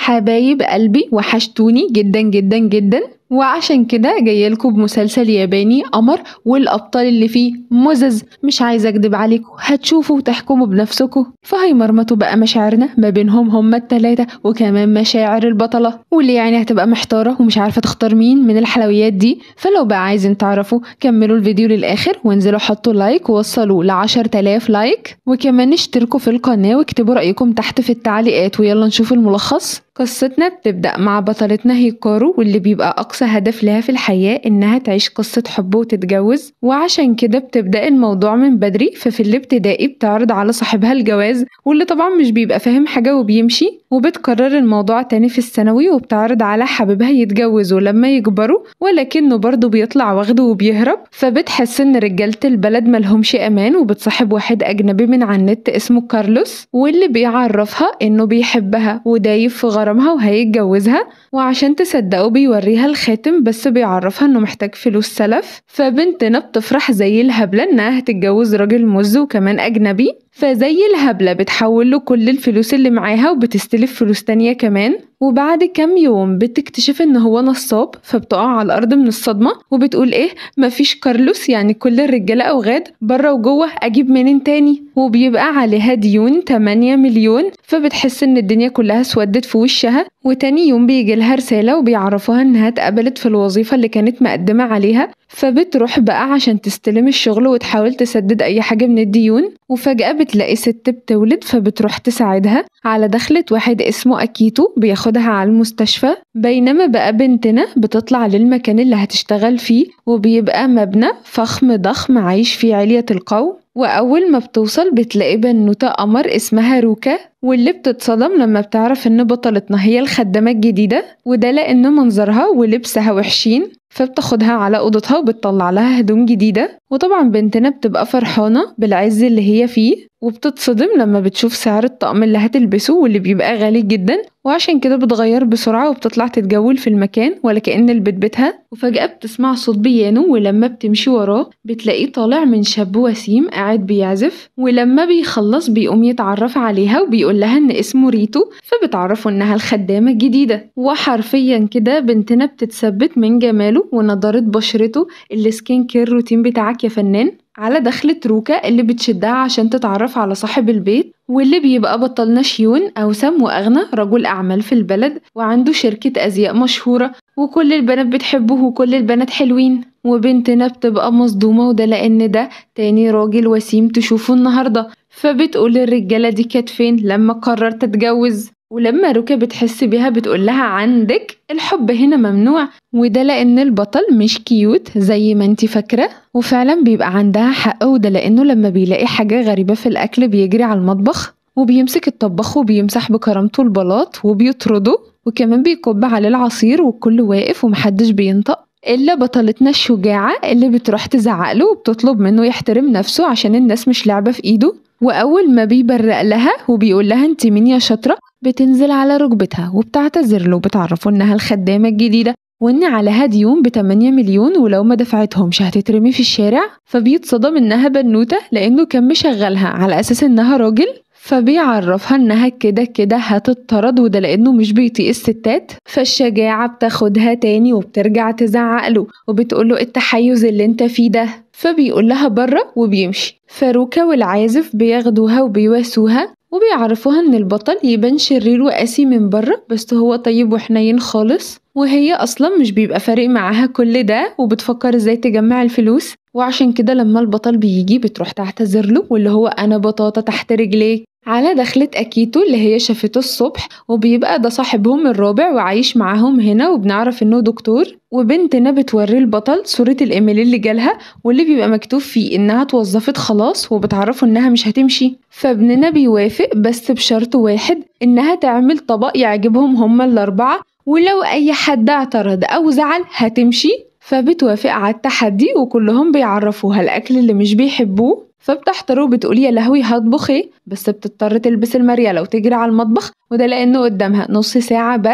حبايب قلبي وحشتوني جدا جدا جدا وعشان كده جايلكوا بمسلسل ياباني قمر والأبطال اللي فيه مزز مش عايزة أكدب عليكم هتشوفوا وتحكموا بنفسكم فهيمرمطوا بقى مشاعرنا ما بينهم هما التلاتة وكمان مشاعر البطلة واللي يعني هتبقى محتارة ومش عارفة تختار مين من الحلويات دي فلو بقى عايزين تعرفوا كملوا الفيديو للآخر وانزلوا حطوا لايك ووصلوا لعشر تلاف لايك وكمان اشتركوا في القناة واكتبوا رأيكم تحت في التعليقات ويلا نشوف الملخص قصتنا بتبدأ مع بطلتنا هيكارو واللي بيبقى أقصى هدف لها في الحياة إنها تعيش قصة حب وتتجوز وعشان كده بتبدأ الموضوع من بدري ففي الابتدائي بتعرض على صاحبها الجواز واللي طبعا مش بيبقى فاهم حاجة وبيمشي وبتكرر الموضوع تاني في الثانوي وبتعرض على حبيبها يتجوزوا لما يكبروا ولكنه برضه بيطلع واخده وبيهرب فبتحس إن رجالة البلد ملهمش أمان وبتصاحب واحد أجنبي من على النت اسمه كارلوس واللي بيعرفها إنه بيحبها ودايب في غرامها وهيتجوزها وعشان تصدقه بيوريها الخاتم بس بيعرفها انه محتاج فلوس سلف فبنتنا بتفرح زي الهبلة انها هتتجوز راجل مز وكمان اجنبي فزي الهبلة بتحول له كل الفلوس اللي معاها وبتستلف فلوس تانية كمان وبعد كام يوم بتكتشف ان هو نصاب فبتقع على الارض من الصدمة وبتقول ايه مفيش كارلوس يعني كل الرجالة اوغاد بره وجوه اجيب منين تاني وبيبقى عليها ديون 8 مليون فبتحس ان الدنيا كلها اسودت في وشها وتاني يوم بيجي لها رسالة وبيعرفوها انها اتقبلت في الوظيفة اللي كانت مقدمة عليها فبتروح بقى عشان تستلم الشغل وتحاول تسدد اي حاجة من الديون وفجأة بتلاقي ست بتولد فبتروح تساعدها على دخلة واحد اسمه أكيتو بياخدها على المستشفى بينما بقى بنتنا بتطلع للمكان اللي هتشتغل فيه وبيبقى مبنى فخم ضخم عايش فيه علية القوم وأول ما بتوصل بتلاقي بنوتة قمر اسمها روكا واللي بتتصدم لما بتعرف إن بطلتنا هي الخدامة الجديدة وده لأن منظرها ولبسها وحشين فبتاخدها على أوضتها وبتطلع لها هدوم جديدة وطبعا بنتنا بتبقى فرحانة بالعز اللي هي فيه وبتتصدم لما بتشوف سعر الطقم اللي هتلبسه واللي بيبقى غالي جدا وعشان كده بتغير بسرعة وبتطلع تتجول في المكان ولا كأن البيت بيتها وفجأة بتسمع صوت بيانو ولما بتمشي وراه بتلاقيه طالع من شاب وسيم قاعد بيعزف ولما بيخلص بيقوم يتعرف عليها وبيقول لها ان اسمه ريتو فبتعرفه انها الخدامة الجديدة وحرفيا كده بنتنا بتتثبت من جماله ونضارة بشرته السكين كير روتين بتاعك يا فنان على دخلة روكا اللي بتشدها عشان تتعرف على صاحب البيت واللي بيبقى بطلنا شيون أوسم وأغنى رجل أعمال في البلد وعنده شركة أزياء مشهورة وكل البنات بتحبه وكل البنات حلوين وبنتنا بتبقى مصدومة وده لأن ده تاني راجل وسيم تشوفه النهاردة فبتقول الرجالة دي كانت فين لما قررت تتجوز ولما روكا بتحس بيها بتقول لها عندك الحب هنا ممنوع وده لأن البطل مش كيوت زي ما انتي فاكرة وفعلا بيبقى عندها حق وده لأنه لما بيلاقي حاجة غريبة في الأكل بيجري على المطبخ وبيمسك الطباخ وبيمسح بكرامته البلاط وبيطرده وكمان بيكب عليه العصير والكل واقف ومحدش بينطق إلا بطلتنا الشجاعة اللي بتروح تزعقله وبتطلب منه يحترم نفسه عشان الناس مش لعبة في إيده وأول ما بيبرق لها وبيقول لها انت مين يا شاطرة بتنزل على ركبتها وبتعتذر له وبتعرفه انها الخدامة الجديدة وان عليها ديون ب 8 مليون ولو ما دفعتهمش هتترمي في الشارع فبيتصدم انها بنوتة لانه كان مشغلها على اساس انها راجل فبيعرفها انها كده كده هتطرد وده لانه مش بيطيق الستات فالشجاعة بتاخدها تاني وبترجع تزعق له وبتقول له التحيز اللي انت فيه ده فبيقول لها بره وبيمشي فاروكا والعازف بياخدوها وبيواسوها وبيعرفوها ان البطل يبان شرير وقاسي من بره بس هو طيب وحنين خالص وهي اصلا مش بيبقى فارق معاها كل ده وبتفكر ازاي تجمع الفلوس وعشان كده لما البطل بيجي بتروح تعتذر له واللي هو انا بطاطا تحت رجليك على دخلة أكيتو اللي هي شافته الصبح وبيبقى ده صاحبهم الرابع وعايش معاهم هنا وبنعرف إنه دكتور وبنتنا بتوري البطل صورة الإيميل اللي جالها واللي بيبقى مكتوب فيه إنها اتوظفت خلاص وبتعرفه إنها مش هتمشي فابننا بيوافق بس بشرط واحد إنها تعمل طبق يعجبهم هما الأربعة ولو أي حد اعترض أو زعل هتمشي فبتوافق على التحدي وكلهم بيعرفوها الأكل اللي مش بيحبوه فبتحتار وبتقول يا لهوي هطبخ ايه بس بتضطر تلبس المريالة وتجري على المطبخ وده لأنه قدامها نص ساعة بس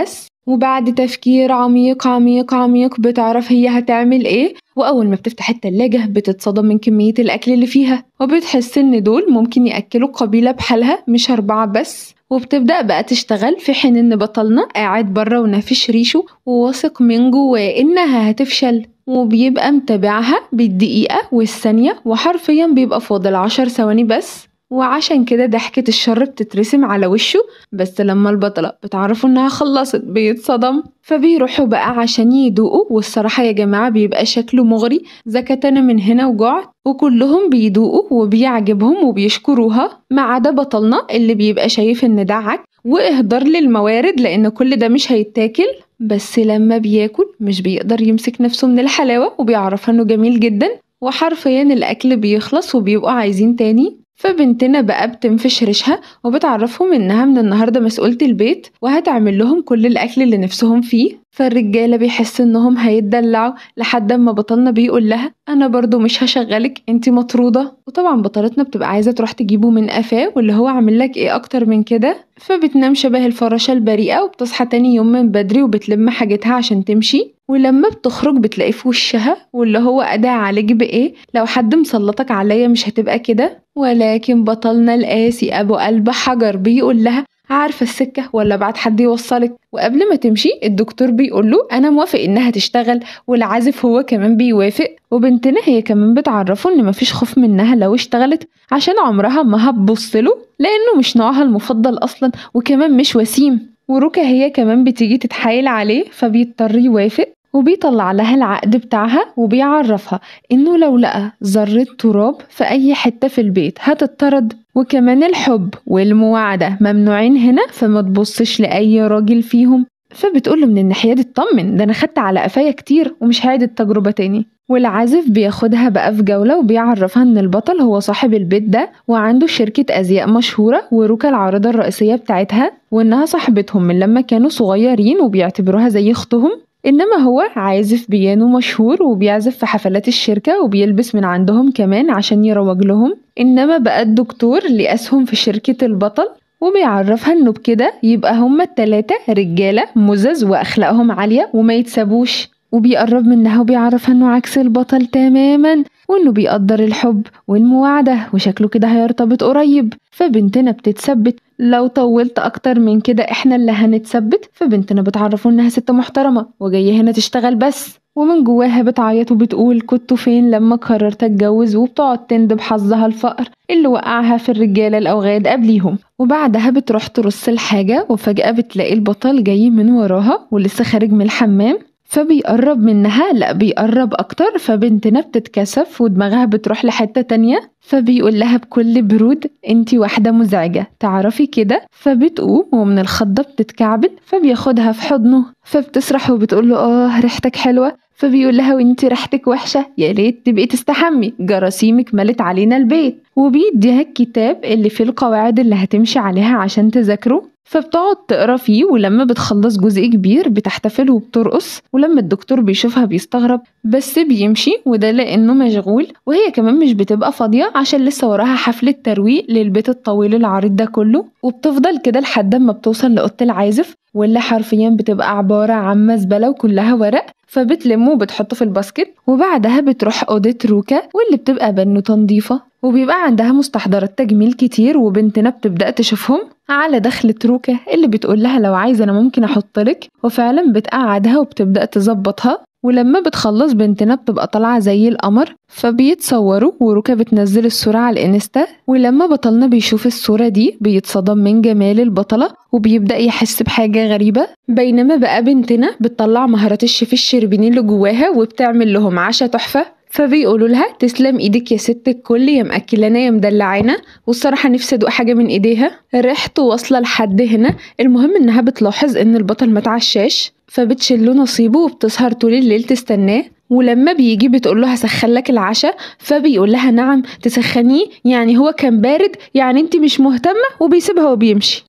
وبعد تفكير عميق عميق عميق بتعرف هي هتعمل ايه وأول ما بتفتح التلاجة بتتصدم من كمية الأكل اللي فيها وبتحس إن دول ممكن يأكلوا قبيلة بحالها مش أربعة بس وبتبدأ بقى تشتغل في حين إن بطلنا قاعد بره ونافش ريشه وواثق من جواه إنها هتفشل وبيبقى متابعها بالدقيقة والثانية وحرفيا بيبقى فاضل عشر ثواني بس وعشان كده ضحكة الشر بتترسم على وشه بس لما البطلة بتعرفوا انها خلصت بيتصدم فبيروحوا بقى عشان يدوقوا والصراحة يا جماعة بيبقى شكله مغري زكتنا من هنا وجعت وكلهم بيدوقوا وبيعجبهم وبيشكروها ما عدا بطلنا اللي بيبقى شايف ان ده عك واهدار للموارد لان كل ده مش هيتاكل بس لما بياكل مش بيقدر يمسك نفسه من الحلاوة وبيعرف انه جميل جدا وحرفيا الاكل بيخلص وبيبقوا عايزين تاني فبنتنا بقى بتنفش ريشها وبتعرفهم انها من النهارده مسؤولة البيت وهتعمل لهم كل الاكل اللي نفسهم فيه فالرجاله بيحس انهم هيتدلعوا لحد ما بطلنا بيقول لها انا برضو مش هشغلك انتي مطروده وطبعا بطلتنا بتبقى عايزه تروح تجيبه من قفاه واللي هو عامل لك ايه اكتر من كده فبتنام شبه الفراشه البريئه وبتصحى تاني يوم من بدري وبتلم حاجتها عشان تمشي ولما بتخرج بتلاقيه في وشها واللي هو أداء عليك بإيه لو حد مسلطك عليا مش هتبقى كده ولكن بطلنا القاسي أبو قلب حجر بيقول لها عارفة السكة ولا بعد حد يوصلك وقبل ما تمشي الدكتور بيقول له أنا موافق إنها تشتغل والعازف هو كمان بيوافق وبنتنا هي كمان بتعرفه إن مفيش خوف منها لو اشتغلت عشان عمرها ما هتبصله لأنه مش نوعها المفضل أصلا وكمان مش وسيم وروكا هي كمان بتيجي تتحايل عليه فبيضطر يوافق وبيطلع لها العقد بتاعها وبيعرفها إنه لو لقى ذرة تراب في أي حتة في البيت هتطرد وكمان الحب والمواعدة ممنوعين هنا فما تبصش لأي راجل فيهم فبتقوله من الناحية دي اطمن ده أنا خدت على قفايا كتير ومش هعيد التجربة تاني والعازف بياخدها بقى في جولة وبيعرفها إن البطل هو صاحب البيت ده وعنده شركة أزياء مشهورة وروكا العارضة الرئيسية بتاعتها وإنها صاحبتهم من لما كانوا صغيرين وبيعتبروها زي أختهم إنما هو عازف بيانو مشهور وبيعزف في حفلات الشركة وبيلبس من عندهم كمان عشان يروج لهم إنما بقى الدكتور ليه أسهم في شركة البطل وبيعرفها إنه بكده يبقى هما التلاتة رجالة مزز وأخلاقهم عالية وما يتسابوش وبيقرب منها وبيعرفها إنه عكس البطل تماما وإنه بيقدر الحب والمواعدة وشكله كده هيرتبط قريب فبنتنا بتتثبت لو طولت أكتر من كده إحنا اللي هنتثبت فبنتنا بتعرفه إنها ست محترمة وجاية هنا تشتغل بس ومن جواها بتعيط وبتقول كنتوا فين لما قررت اتجوز وبتقعد تندب حظها الفقر اللي وقعها في الرجالة الأوغاد قبليهم وبعدها بتروح ترص الحاجة وفجأة بتلاقي البطل جاي من وراها ولسه خارج من الحمام فبيقرب منها لا بيقرب أكتر فبنتنا بتتكسف ودماغها بتروح لحتة تانية فبيقول لها بكل برود انتي واحدة مزعجة تعرفي كده فبتقوم ومن الخضة بتتكعبل فبياخدها في حضنه فبتسرح وبتقول له اه ريحتك حلوة فبيقول لها وانتي ريحتك وحشة يا ريت تبقي تستحمي جراثيمك ملت علينا البيت وبيديها الكتاب اللي فيه القواعد اللي هتمشي عليها عشان تذاكره فبتقعد تقرا فيه ولما بتخلص جزء كبير بتحتفل وبترقص ولما الدكتور بيشوفها بيستغرب بس بيمشي وده لانه مشغول وهي كمان مش بتبقى فاضيه عشان لسه وراها حفله ترويق للبيت الطويل العريض ده كله وبتفضل كده لحد ما بتوصل لاوضه العازف واللي حرفيا بتبقى عباره عن مزبله وكلها ورق فبتلمه وبتحطه في الباسكت وبعدها بتروح أوضة روكا واللي بتبقى بنوتة نضيفة وبيبقى عندها مستحضرات تجميل كتير وبنتنا بتبدأ تشوفهم على دخلة روكا اللي بتقول لها لو عايزة أنا ممكن أحطلك وفعلا بتقعدها وبتبدأ تظبطها ولما بتخلص بنتنا بتبقى طالعة زي القمر فبيتصوروا وروكا بتنزل الصورة على الانستا ولما بطلنا بيشوف الصورة دي بيتصدم من جمال البطلة وبيبدأ يحس بحاجة غريبة بينما بقى بنتنا بتطلع مهارات الشيف الشربيني اللي جواها وبتعمل لهم عشا تحفة فبيقولوا لها تسلم ايدك يا ست الكل يا مأكلانا يا مدلعانا والصراحة نفسي ادوق حاجة من ايديها ريحته واصلة لحد هنا المهم انها بتلاحظ ان البطل متعشاش فبتشيله نصيبه وبتسهر طول الليل تستناه ولما بيجي بتقول له هسخن لك العشاء فبيقول لها نعم تسخنيه يعني هو كان بارد يعني انت مش مهتمة وبيسيبها وبيمشي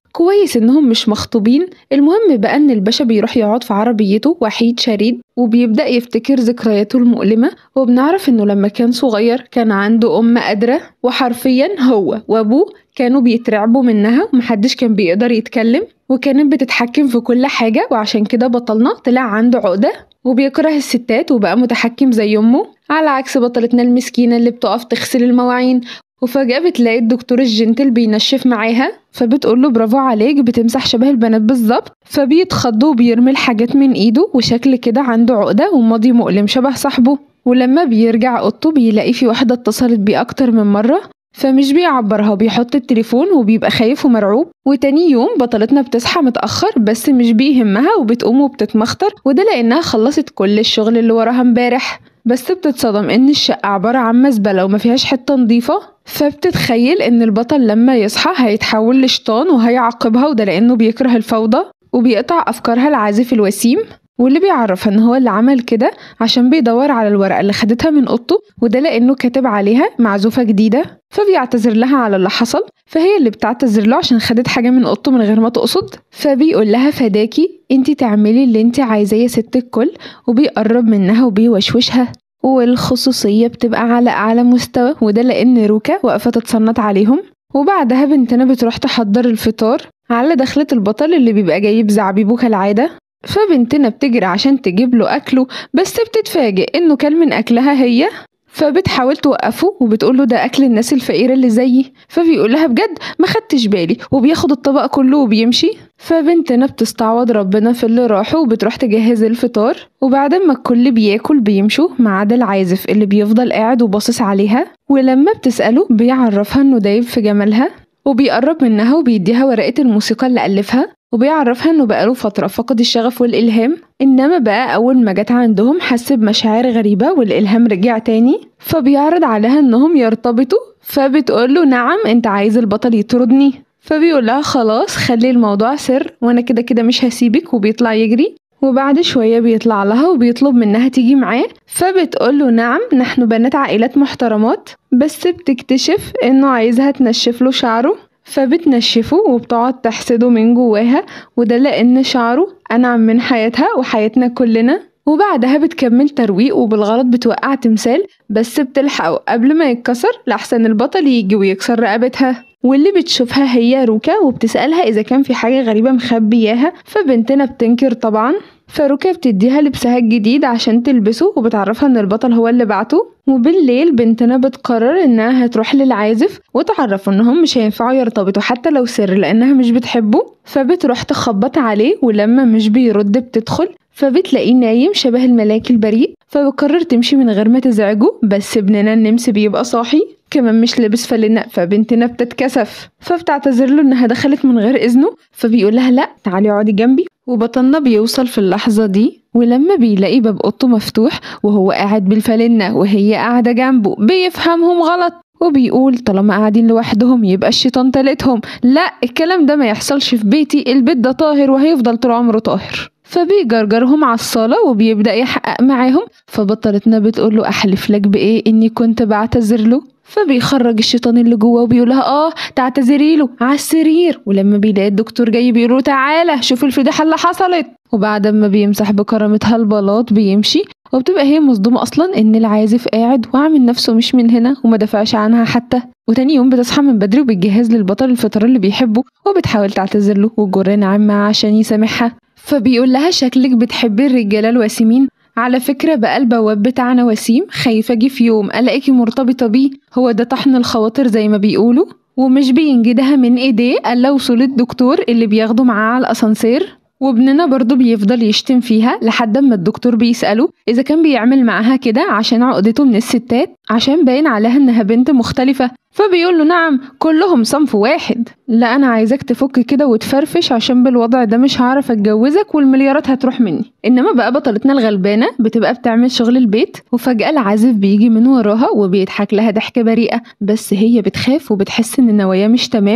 كويس إنهم مش مخطوبين المهم بقى إن الباشا بيروح يقعد في عربيته وحيد شريد وبيبدأ يفتكر ذكرياته المؤلمة وبنعرف إنه لما كان صغير كان عنده أم قادرة وحرفيا هو وأبوه كانوا بيترعبوا منها ومحدش كان بيقدر يتكلم وكانت بتتحكم في كل حاجة وعشان كده بطلنا طلع عنده عقدة وبيكره الستات وبقى متحكم زي أمه على عكس بطلتنا المسكينة اللي بتقف تغسل المواعين وفجأة بتلاقي الدكتور الجنتل بينشف معاها فبتقوله برافو عليك بتمسح شبه البنات بالظبط فبيتخض وبيرمي الحاجات من ايده وشكل كده عنده عقدة وماضي مؤلم شبه صاحبه ولما بيرجع اوضته بيلاقي في واحدة اتصلت بيه أكتر من مرة فمش بيعبرها وبيحط التليفون وبيبقى خايف ومرعوب وتاني يوم بطلتنا بتصحى متأخر بس مش بيهمها وبتقوم وبتتمخطر وده لأنها خلصت كل الشغل اللي وراها امبارح بس بتتصدم ان الشقة عبارة عن مزبلة وما فيهاش حتة نظيفة فبتتخيل ان البطل لما يصحى هيتحول لشيطان وهيعاقبها وده لانه بيكره الفوضى وبيقطع افكارها العازف الوسيم واللي بيعرفها ان هو اللي عمل كده عشان بيدور على الورقة اللي خدتها من اوضته وده لانه كاتب عليها معزوفة جديدة فبيعتذر لها على اللي حصل فهي اللي بتعتذر له عشان خدت حاجة من اوضته من غير ما تقصد فبيقول لها فداكي انتي تعملي اللي انتي عايزاه يا ست الكل وبيقرب منها وبيوشوشها والخصوصية بتبقى على أعلى مستوى وده لأن روكا واقفة تتصنت عليهم وبعدها بنتنا بتروح تحضر الفطار على دخلة البطل اللي بيبقى جايب زعبيبه كالعادة فبنتنا بتجري عشان تجيب له أكله بس بتتفاجئ إنه كل من أكلها هي فبتحاول توقفه وبتقول له ده اكل الناس الفقيره اللي زيي فبيقول لها بجد ما خدتش بالي وبياخد الطبق كله وبيمشي فبنتنا بتستعوض ربنا في اللي راحوا وبتروح تجهز الفطار وبعد ما الكل بياكل بيمشوا ما عدا العازف اللي بيفضل قاعد وباصص عليها ولما بتسأله بيعرفها انه دايب في جمالها وبيقرب منها وبيديها ورقة الموسيقى اللي ألفها وبيعرفها انه بقاله فترة فقد الشغف والإلهام إنما بقى أول ما جت عندهم حس بمشاعر غريبة والإلهام رجع تاني فبيعرض عليها إنهم يرتبطوا فبتقوله نعم أنت عايز البطل يطردني فبيقول لها خلاص خلي الموضوع سر وأنا كده كده مش هسيبك وبيطلع يجري وبعد شوية بيطلع لها وبيطلب منها تيجي معاه فبتقوله نعم نحن بنات عائلات محترمات بس بتكتشف انه عايزها تنشف له شعره فبتنشفه وبتقعد تحسده من جواها وده لأن شعره أنعم من حياتها وحياتنا كلنا وبعدها بتكمل ترويق وبالغلط بتوقع تمثال بس بتلحقه قبل ما يتكسر لأحسن البطل يجي ويكسر رقبتها واللي بتشوفها هي روكا وبتسألها إذا كان في حاجة غريبة مخبياها فبنتنا بتنكر طبعا فروكا بتديها لبسها الجديد عشان تلبسه وبتعرفها ان البطل هو اللي بعته وبالليل بنتنا بتقرر انها هتروح للعازف وتعرفه انهم مش هينفعوا يرتبطوا حتى لو سر لانها مش بتحبه فبتروح تخبط عليه ولما مش بيرد بتدخل فبتلاقيه نايم شبه الملاك البريء فبقرر تمشي من غير ما تزعجه بس ابننا النمس بيبقى صاحي كمان مش لابس فلنة فبنتنا بتتكسف فبتعتذر له انها دخلت من غير اذنه فبيقول لها لا تعالي اقعدي جنبي وبطلنا بيوصل في اللحظة دي ولما بيلاقي باب اوضته مفتوح وهو قاعد بالفلنة وهي قاعدة جنبه بيفهمهم غلط وبيقول طالما قاعدين لوحدهم يبقى الشيطان تالتهم لا الكلام ده ما يحصلش في بيتي البيت ده طاهر وهيفضل طول عمره طاهر فبيجرجرهم على الصالة وبيبدأ يحقق معاهم فبطلتنا بتقوله أحلف لك بإيه إني كنت بعتذر له فبيخرج الشيطان اللي جوه وبيقولها اه تعتذري له على السرير ولما بيلاقي الدكتور جاي بيقول تعالى شوف الفضيحه اللي حصلت وبعد ما بيمسح بكرامتها البلاط بيمشي وبتبقى هي مصدومة أصلا إن العازف قاعد وعامل نفسه مش من هنا وما دافعش عنها حتى وتاني يوم بتصحى من بدري وبتجهز للبطل الفطار اللي بيحبه وبتحاول تعتذر له والجيران عامة عشان يسامحها فبيقول لها شكلك بتحبي الرجالة الوسيمين على فكرة بقى البواب بتاعنا وسيم خايفة أجي في يوم ألاقيكي مرتبطة بيه هو ده طحن الخواطر زي ما بيقولوا ومش بينجدها من ايديه الا وصول الدكتور اللي بياخده معاه على الاسانسير وابننا برضه بيفضل يشتم فيها لحد ما الدكتور بيسأله إذا كان بيعمل معاها كده عشان عقدته من الستات عشان باين عليها إنها بنت مختلفة فبيقول له نعم كلهم صنف واحد لا أنا عايزاك تفك كده وتفرفش عشان بالوضع ده مش هعرف أتجوزك والمليارات هتروح مني إنما بقى بطلتنا الغلبانة بتبقى بتعمل شغل البيت وفجأة العازف بيجي من وراها وبيضحك لها ضحكة بريئة بس هي بتخاف وبتحس إن النوايا مش تمام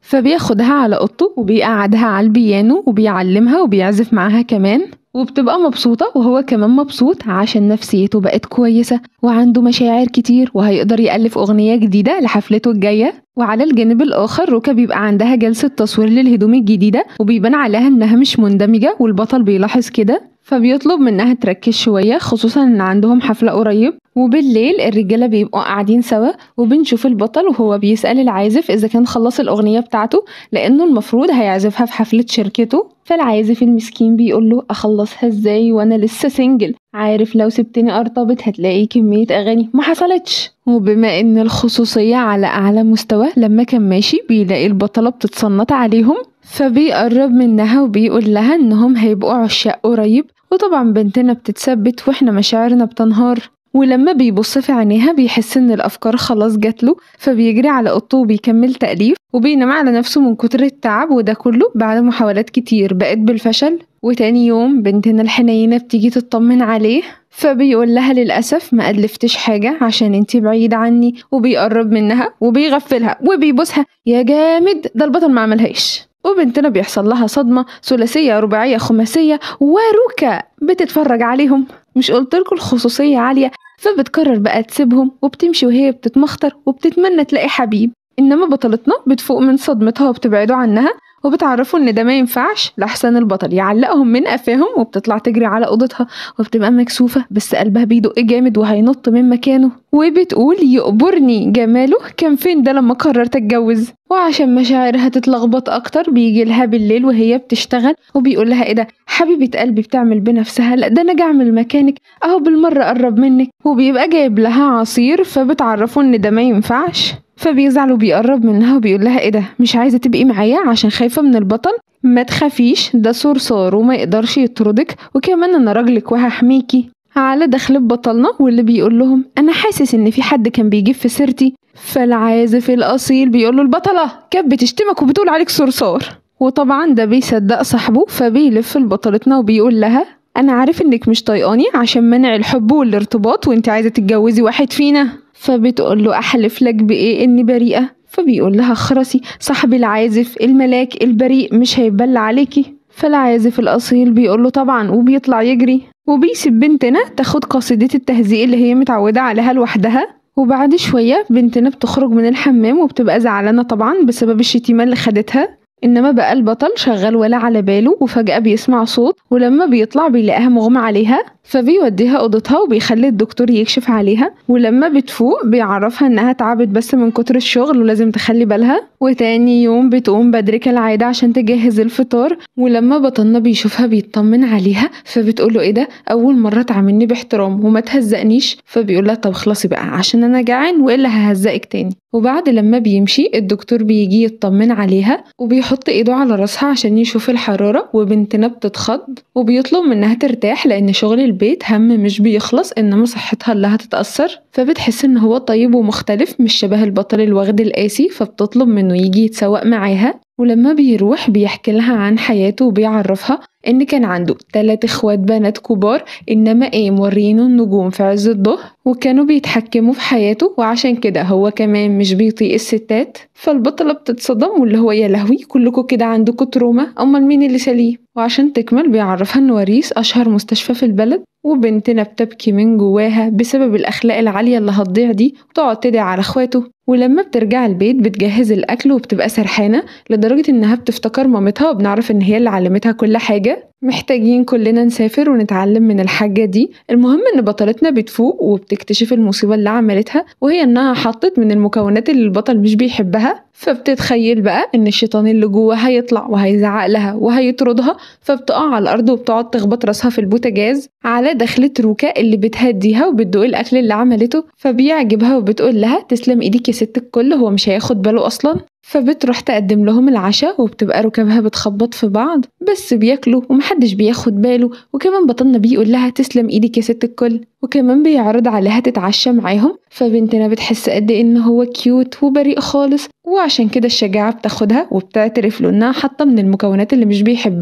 فبياخدها على اوضته وبيقعدها على البيانو وبيعلمها وبيعزف معاها كمان وبتبقى مبسوطة وهو كمان مبسوط عشان نفسيته بقت كويسة وعنده مشاعر كتير وهيقدر يألف أغنية جديدة لحفلته الجاية وعلى الجانب الآخر روكا بيبقى عندها جلسة تصوير للهدوم الجديدة وبيبان عليها إنها مش مندمجة والبطل بيلاحظ كده فبيطلب منها تركز شوية خصوصا إن عندهم حفلة قريب وبالليل الرجالة بيبقوا قاعدين سوا وبنشوف البطل وهو بيسأل العازف إذا كان خلص الأغنية بتاعته لأنه المفروض هيعزفها في حفلة شركته فالعازف المسكين بيقوله أخلصها إزاي وأنا لسه سنجل عارف لو سبتني أرتبط هتلاقي كمية أغاني ما حصلتش وبما إن الخصوصية على أعلى مستوى لما كان ماشي بيلاقي البطلة بتتصنت عليهم فبيقرب منها وبيقول لها إنهم هيبقوا عشاق قريب وطبعا بنتنا بتتثبت واحنا مشاعرنا بتنهار ولما بيبص في عينيها بيحس ان الافكار خلاص جاتله فبيجري على اوضته وبيكمل تأليف وبينام على نفسه من كتر التعب وده كله بعد محاولات كتير بقت بالفشل وتاني يوم بنتنا الحنينة بتيجي تطمن عليه فبيقول لها للأسف ما ألفتش حاجة عشان انتي بعيد عني وبيقرب منها وبيغفلها وبيبوسها يا جامد ده البطل ما عملهاش وبنتنا بيحصل لها صدمة ثلاثية رباعية خماسية وروكا بتتفرج عليهم مش قلتلكوا الخصوصية عالية فبتقرر بقى تسيبهم وبتمشي وهي بتتمخطر وبتتمنى تلاقي حبيب إنما بطلتنا بتفوق من صدمتها وبتبعده عنها وبتعرفوا ان ده ما ينفعش لحسن البطل يعلقهم من قفاهم وبتطلع تجري على اوضتها وبتبقى مكسوفه بس قلبها بيدق جامد وهينط من مكانه وبتقول يقبرني جماله كان فين ده لما قررت اتجوز وعشان مشاعرها تتلخبط اكتر بيجي لها بالليل وهي بتشتغل وبيقول لها ايه ده حبيبه قلبي بتعمل بنفسها لا ده انا اجي اعمل مكانك اهو بالمره قرب منك وبيبقى جايب لها عصير فبتعرفه ان ده ما ينفعش فبيزعل وبيقرب منها وبيقول لها ايه ده مش عايزه تبقي معايا عشان خايفه من البطل ما تخافيش ده صرصار وما يقدرش يطردك وكمان انا راجلك وهحميكي على دخل بطلنا واللي بيقول لهم انا حاسس ان في حد كان بيجيب في سيرتي فالعازف الاصيل بيقول له البطله كانت بتشتمك وبتقول عليك صرصار وطبعا ده بيصدق صاحبه فبيلف لبطلتنا وبيقول لها انا عارف انك مش طايقاني عشان منع الحب والارتباط وانت عايزه تتجوزي واحد فينا فبتقول له احلف لك بايه اني بريئه فبيقول لها خرسي صاحب العازف الملاك البريء مش هيبلع عليكي فالعازف الاصيل بيقول له طبعا وبيطلع يجري وبيسيب بنتنا تاخد قصيدة التهزيء اللي هي متعودة عليها لوحدها وبعد شوية بنتنا بتخرج من الحمام وبتبقى زعلانة طبعا بسبب الشتيمة اللي خدتها إنما بقى البطل شغال ولا على باله وفجأة بيسمع صوت ولما بيطلع بيلاقيها مغمى عليها فبيوديها أوضتها وبيخلي الدكتور يكشف عليها ولما بتفوق بيعرفها إنها تعبت بس من كتر الشغل ولازم تخلي بالها وتاني يوم بتقوم بدري كالعادة عشان تجهز الفطار ولما بطلنا بيشوفها بيطمن عليها فبتقوله ايه ده أول مرة تعاملني باحترام وما تهزقنيش فبيقولها طب خلاصي بقى عشان أنا جعان وإلا ههزقك تاني وبعد لما بيمشي الدكتور بيجي يطمن عليها وبيحط ايده على راسها عشان يشوف الحرارة وبنتنا بتتخض وبيطلب منها ترتاح لأن شغل البيت هم مش بيخلص إنما صحتها اللي هتتأثر فبتحس إن هو طيب ومختلف مش شبه البطل الوغد القاسي فبتطلب منه يجي يتسوق معاها ولما بيروح بيحكي لها عن حياته وبيعرفها إن كان عنده تلات إخوات بنات كبار إنما إيه مورينه النجوم في عز الظهر وكانوا بيتحكموا في حياته وعشان كده هو كمان مش بيطيق الستات فالبطلة بتتصدم واللي هو يا لهوي كلكوا كده عندكوا تروما أمال مين اللي سليم وعشان تكمل بيعرفها إنه وريث أشهر مستشفى في البلد وبنتنا بتبكي من جواها بسبب الأخلاق العالية اللي هتضيع دي وتقعد تدعي على إخواته ولما بترجع البيت بتجهز الأكل وبتبقى سرحانة لدرجة إنها بتفتكر مامتها وبنعرف إن هي اللي علمتها كل حاجة محتاجين كلنا نسافر ونتعلم من الحاجة دي المهم إن بطلتنا بتفوق وبتكتشف المصيبة اللي عملتها وهي إنها حطت من المكونات اللي البطل مش بيحبها فبتتخيل بقى إن الشيطان اللي جوه هيطلع وهيزعق لها وهيطردها فبتقع على الأرض وبتقعد تخبط راسها في البوتاجاز على دخلة روكا اللي بتهديها وبتدوق الأكل اللي عملته فبيعجبها وبتقول لها تسلم إيدك يا ست الكل هو مش هياخد باله أصلا فبتروح تقدم لهم العشاء وبتبقى ركابها بتخبط في بعض بس بياكلوا ومحدش بياخد باله وكمان بطلنا بيقول لها تسلم ايدك يا ست الكل وكمان بيعرض عليها تتعشى معاهم فبنتنا بتحس قد ايه ان هو كيوت وبريء خالص وعشان كده الشجاعة بتاخدها وبتعترف له انها حاطة من المكونات اللي مش بيحبها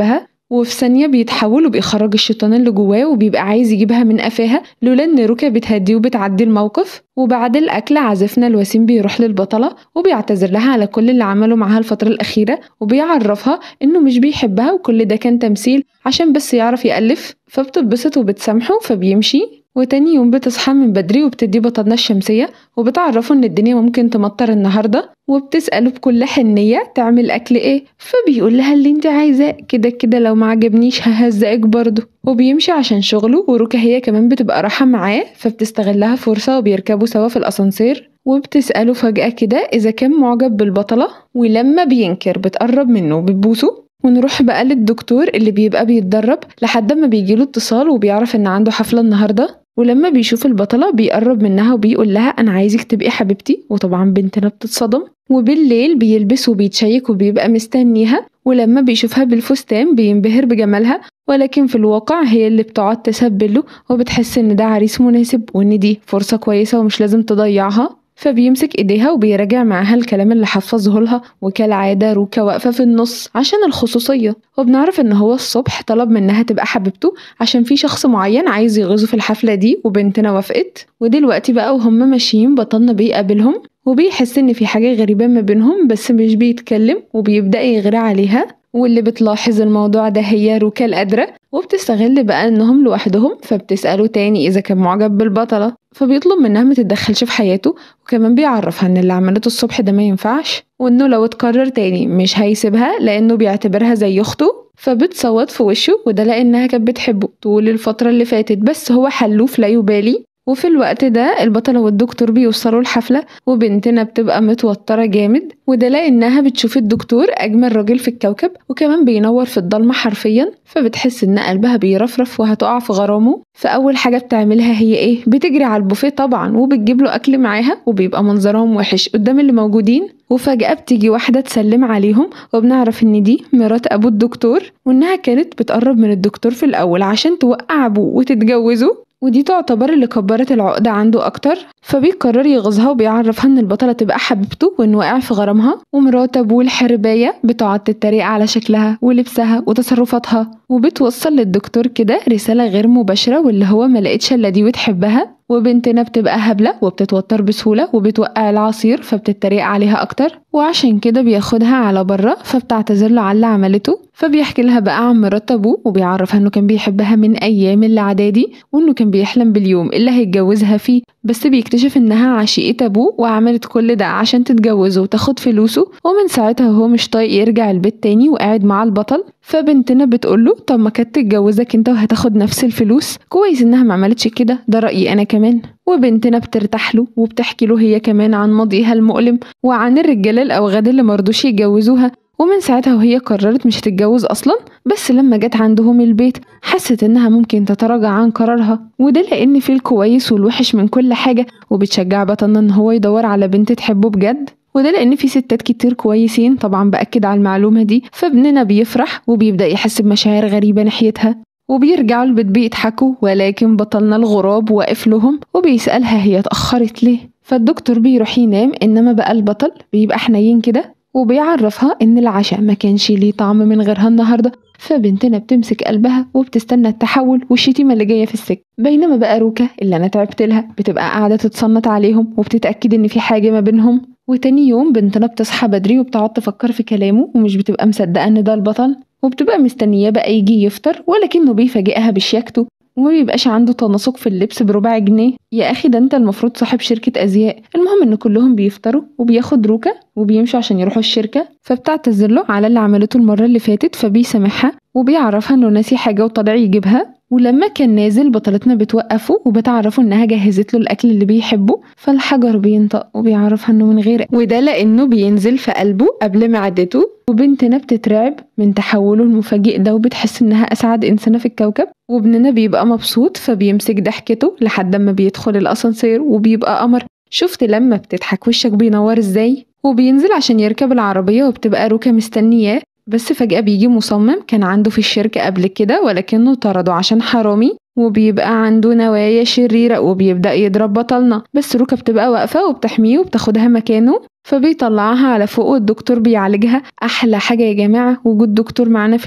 وفي ثانية بيتحول وبيخرج الشيطان اللي جواه وبيبقى عايز يجيبها من قفاها لولا ان روكا بتهديه وبتعدي الموقف وبعد الأكل عازفنا الوسيم بيروح للبطلة وبيعتذر لها على كل اللي عمله معاها الفترة الأخيرة وبيعرفها إنه مش بيحبها وكل ده كان تمثيل عشان بس يعرف يألف فبتتبسط وبتسامحه فبيمشي وتاني يوم بتصحى من بدري وبتدي بطلنا الشمسية وبتعرفه إن الدنيا ممكن تمطر النهاردة وبتسأله بكل حنية تعمل أكل إيه فبيقول لها اللي انت عايزاه كده كده لو معجبنيش ههزقك برضه وبيمشي عشان شغله وروكا هي كمان بتبقى رايحة معاه فبتستغلها فرصة وبيركبوا سوا في الأسانسير وبتسأله فجأة كده إذا كان معجب بالبطلة ولما بينكر بتقرب منه وبتبوسه ونروح بقى للدكتور اللي بيبقى بيتدرب لحد ما بيجيله اتصال وبيعرف ان عنده حفلة النهاردة ولما بيشوف البطلة بيقرب منها وبيقول لها أنا عايزك تبقي حبيبتي وطبعا بنتنا بتتصدم وبالليل بيلبس وبيتشيك وبيبقى مستنيها ولما بيشوفها بالفستان بينبهر بجمالها ولكن في الواقع هي اللي بتقعد تسبله وبتحس ان ده عريس مناسب وان دي فرصة كويسة ومش لازم تضيعها فبيمسك ايديها وبيراجع معاها الكلام اللي حفظه لها وكالعادة روكا واقفة في النص عشان الخصوصية وبنعرف ان هو الصبح طلب منها تبقى حبيبته عشان في شخص معين عايز يغيظه في الحفلة دي وبنتنا وافقت ودلوقتي بقى وهم ماشيين بطلنا بيقابلهم وبيحس ان في حاجة غريبة ما بينهم بس مش بيتكلم وبيبدأ يغير عليها واللي بتلاحظ الموضوع ده هي روكا القادرة وبتستغل بقى انهم لوحدهم فبتسأله تاني اذا كان معجب بالبطلة فبيطلب منها ما تتدخلش في حياته وكمان بيعرفها ان اللي عملته الصبح ده ما ينفعش وانه لو اتكرر تاني مش هيسيبها لانه بيعتبرها زي اخته فبتصوت في وشه وده لانها كانت بتحبه طول الفترة اللي فاتت بس هو حلوف لا يبالي وفي الوقت ده البطلة والدكتور بيوصلوا الحفلة وبنتنا بتبقى متوترة جامد وده لأنها بتشوف الدكتور أجمل راجل في الكوكب وكمان بينور في الضلمة حرفيا فبتحس إن قلبها بيرفرف وهتقع في غرامه فأول حاجة بتعملها هي إيه؟ بتجري على البوفيه طبعا وبتجيب له أكل معاها وبيبقى منظرهم وحش قدام اللي موجودين وفجأة بتيجي واحدة تسلم عليهم وبنعرف إن دي مرات أبو الدكتور وإنها كانت بتقرب من الدكتور في الأول عشان توقع أبوه وتتجوزه ودي تعتبر اللي كبرت العقدة عنده أكتر فبيقرر يغيظها وبيعرفها إن البطلة تبقى حبيبته وإنه واقع في غرامها ومرات أبوه الحرباية بتقعد تتريق على شكلها ولبسها وتصرفاتها وبتوصل للدكتور كده رسالة غير مباشرة واللي هو ملقتش إلا دي وتحبها وبنتنا بتبقى هبلة وبتتوتر بسهولة وبتوقع العصير فبتتريق عليها أكتر وعشان كده بياخدها على برا فبتعتذر له على اللي عملته فبيحكي لها بقى عن مرات أبوه وبيعرفها إنه كان بيحبها من أيام الإعدادي وإنه كان بيحلم باليوم اللي هيتجوزها فيه بس بيكتشف إنها عشيقة أبوه وعملت كل ده عشان تتجوزه وتاخد فلوسه ومن ساعتها هو مش طايق يرجع البيت تاني وقاعد مع البطل فبنتنا بتقوله طب ما كانت تتجوزك انت وهتاخد نفس الفلوس كويس انها ما عملتش كده ده رأيي انا كمان وبنتنا بترتاح له وبتحكي له هي كمان عن ماضيها المؤلم وعن الرجاله الاوغاد اللي مرضوش يتجوزوها ومن ساعتها وهي قررت مش هتتجوز اصلا بس لما جت عندهم البيت حست انها ممكن تتراجع عن قرارها وده لان في الكويس والوحش من كل حاجه وبتشجع بطلنا ان هو يدور على بنت تحبه بجد وده لان في ستات كتير كويسين طبعا باكد على المعلومه دي فابننا بيفرح وبيبدا يحس بمشاعر غريبه ناحيتها وبيرجعوا البيت بيضحكوا ولكن بطلنا الغراب واقف لهم وبيسألها هي اتأخرت ليه فالدكتور بيروح ينام إنما بقى البطل بيبقى حنين كده وبيعرفها إن العشاء ما كانش ليه طعم من غيرها النهاردة فبنتنا بتمسك قلبها وبتستنى التحول والشتيمة اللي جاية في السكة بينما بقى روكا اللي أنا تعبت لها بتبقى قاعدة تتصنت عليهم وبتتأكد إن في حاجة ما بينهم وتاني يوم بنتنا بتصحى بدري وبتقعد تفكر في كلامه ومش بتبقى مصدقة إن ده البطل وبتبقى مستنياه بقى يجي يفطر ولكنه بيفاجئها بشياكته وما بيبقاش عنده تناسق في اللبس بربع جنيه يا اخي ده انت المفروض صاحب شركة ازياء المهم ان كلهم بيفطروا وبياخد روكا وبيمشوا عشان يروحوا الشركة فبتعتذر له على اللي عملته المرة اللي فاتت فبيسامحها وبيعرفها انه ناسي حاجة وطلع يجيبها ولما كان نازل بطلتنا بتوقفه وبتعرفه انها جهزت له الاكل اللي بيحبه فالحجر بينطق وبيعرفها انه من غير وده لانه بينزل في قلبه قبل معدته وبنتنا بتترعب من تحوله المفاجئ ده وبتحس انها اسعد انسانه في الكوكب وابننا بيبقى مبسوط فبيمسك ضحكته لحد ما بيدخل الاسانسير وبيبقى قمر شفت لما بتضحك وشك بينور ازاي وبينزل عشان يركب العربيه وبتبقى روكا مستنياه بس فجأة بيجي مصمم كان عنده في الشركة قبل كده ولكنه طرده عشان حرامي وبيبقى عنده نوايا شريرة وبيبدأ يضرب بطلنا بس روكا بتبقى واقفة وبتحميه وبتاخدها مكانه فبيطلعها على فوق والدكتور بيعالجها أحلى حاجة يا جماعة وجود دكتور معانا في البيت